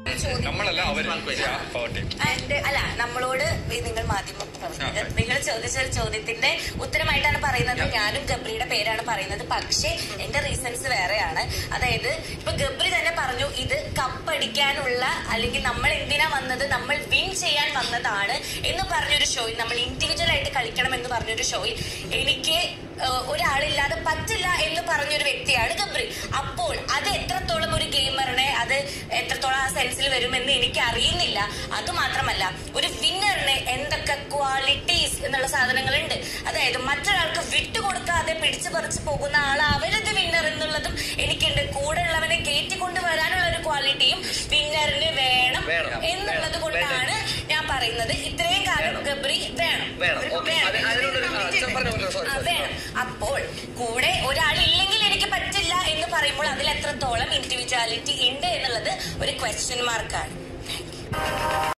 ചോദിക്കും നമ്മളല്ല അവര് പാർട്ടി ആൻഡ് അല്ല നമ്മളോട് ഈ നിങ്ങൾ മാധ്യമ പ്രവർത്തകർ നിങ്ങൾ ചോദിച്ച ഒരു ചോദ്യത്തിന്റെ ഉത്തരമായിട്ടാണ് പറയുന്നത് ഞാനും ഗബ്രിയുടെ പേരാണ് പറയുന്നത് പക്ഷേ എന്റെ റീസൺസ് വേറെയാണ് അതായത് ഇപ്പൊ ഗബ്രി തന്നെ പറഞ്ഞു ഇത് കപ്പടിക്കാനുള്ള അല്ലെങ്കിൽ നമ്മൾ എന്തിനാ വന്നത് നമ്മൾ വിൻ ചെയ്യാൻ വന്നതാണ് എന്ന് പറഞ്ഞൊരു ഷോയിൽ നമ്മൾ ഇൻഡിവിജ്വൽ ആയിട്ട് കളിക്കണം എന്ന് പറഞ്ഞൊരു ഷോയിൽ എനിക്ക് ഏഹ്, ഒരാളില്ലാതെ പറ്റില്ല എന്ന് പറഞ്ഞൊരു വ്യക്തിയാണ് ഗബ്രി അപ്പോൾ അത് എത്രത്തോളം ഒരു ഗെയിമറിനെ അത് എത്രത്തോളം ആ സെൻസിൽ വരുമെന്ന് എനിക്ക് അറിയുന്നില്ല അത് മാത്രമല്ല ഒരു വിന്നറിന് എന്തൊക്കെ ക്വാളിറ്റീസ് എന്നുള്ള സാധനങ്ങളുണ്ട് അതായത് മറ്റൊരാൾക്ക് വിട്ടുകൊടുക്കാതെ പിടിച്ചു പറിച്ചു പോകുന്ന ആളാവരുത് വിന്നർ എന്നുള്ളതും എനിക്കുണ്ട് കൂടെ ഉള്ളവനെ കയറ്റി കൊണ്ടുവരാനുള്ള ഒരു ക്വാളിറ്റിയും വിന്നറിന് വേണം വേണം. എന്നുള്ളത് കൊണ്ടാണ് ഞാൻ പറയുന്നത് ഇത്രയും കാലം ഗബ്രി വേണം വേണം. ഒരു ഓക്കേ. അത് അതിനോടൊരു- ആ, വേണം. പറഞ്ഞോ, പറഞ്ഞോ, sorry, ആ, sorry. വേണം അപ്പോൾ കൂടെ ഒരാളില്ലെങ്കിൽ എനിക്ക് പറ്റില്ല എന്ന് പറയുമ്പോൾ അതിൽ എത്രത്തോളം ഇൻഡിവിജ്വാലിറ്റി ഉണ്ട് എന്നുള്ളത് ഒരു ക്വസ്റ്റ്യൻ മാർക്കാണ്